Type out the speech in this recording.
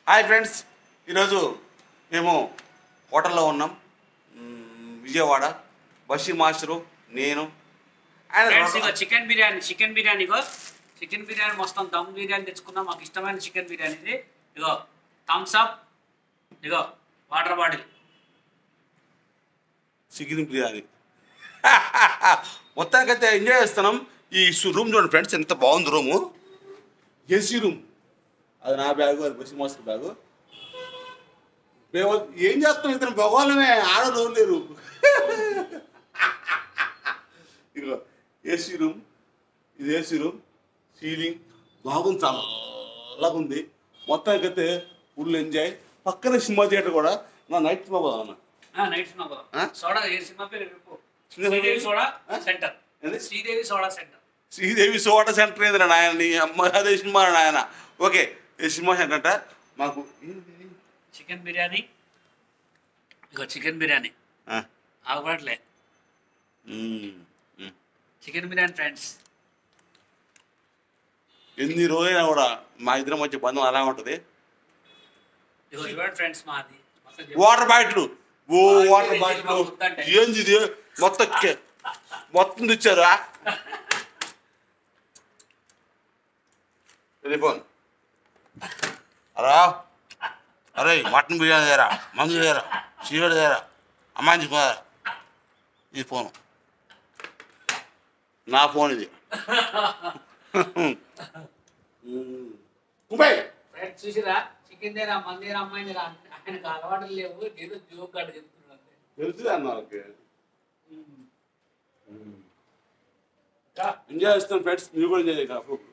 Hi friends ఈరోజు మేము హోటల్లో ఉన్నాం మ్మ్, విజయవాడ బషీర్ మాస్టరు నేను ఆయన ఫ్రెండ్స్ ఇగో చికెన్ బిర్యానీ చికెన్ బిర్యానీ ఇగో చికెన్ బిర్యానీ మొత్తం దమ్ బిర్యానీ తెచ్చుకున్నాం మాకు ఇష్టమైన చికెన్ బిర్యానీ ఇది ఇగో థమ్స్ అప్ ఇగో వాటర్ బాటిల్ చికెన్ బిర్యానీ మొత్తానికైతే ఎంజాయ్ చేస్తున్నాం ఈ సు- రూమ్ చూడండి ఫ్రెండ్స్ ఎంత బాగుంది రూము ఏసీ రూమ్ అది నా బ్యాగు అది బషీర్ మాస్టర్ బ్యాగు మేము ఏం చేస్తాం ఇతను భగవానమే ఆడలు లేరు ఇదిగో ఏసీ రూమ్ ఇది ఏసీ రూమ్ సీలింగ్ బాగుంది చాలా అలాగ ఉంది మొత్తానికైతే ఫుల్ ఎంజాయ్ పక్కన సినిమా థియేటర్ కూడా నా నైట్ సినిమా పోదాం నైట్ సినిమా ఆ? సోడా ఏ సినిమా పేరు చెప్పు శ్రీదేవి శ్రీదేవి సోడా ఆ? సెంటర్ ఏంది? శ్రీదేవి సోడా సెంటర్ శ్రీదేవి సోట సెంటర్ ఏందిరా నాయన నీ అమ్మ అదే సినిమా నాయన ఓకే ఈ సినిమా సెంటర్ అంట మాకు ఏంది? చికెన్ బిర్యానీ ఇగో చికెన్ బిర్యానీ ఆ, ఆగబడలే మ్మ్, మ్మ్. చికెన్ బిర్యానీ ఫ్రెండ్స్ ఎన్ని రోజులైనా కూడా మా ఇద్దరి మధ్య బంధం అలా ఉంటుంది ఇగో చూడండి ఫ్రెండ్స్ మాది మొత్తం చెప్పు. వాటర్ బాటిల్ ఓ ఆ, వాటర్ ఇది బాటిల్ మా గుర్తంటే. ఏంది ఇది మొత్తం కే- మొత్తం తెచ్చారా టెలిఫోన్ అరా అరే మటన్ బిర్యానీ దేరా మందు దేరా చీవడి దేరా అమ్మాయి తీసుకున్నారా ఈ ఫోను నా ఫోన్ ఇది కుంపై ఫ్రెండ్స్ చూసిరా చికెన్ దేరా మంది దేరా అమ్మాయి దేరా ఆయనకు అలవాటు లేవు నేను జోక్ కాడ చెప్తున్నాను అంతే. తెలుసు అన్న ఓకే ఉమ్. ఎంజాయ్ చేస్తాం ఫ్రెండ్స్ మీరు కూడా ఎంజాయ్ చేయాలి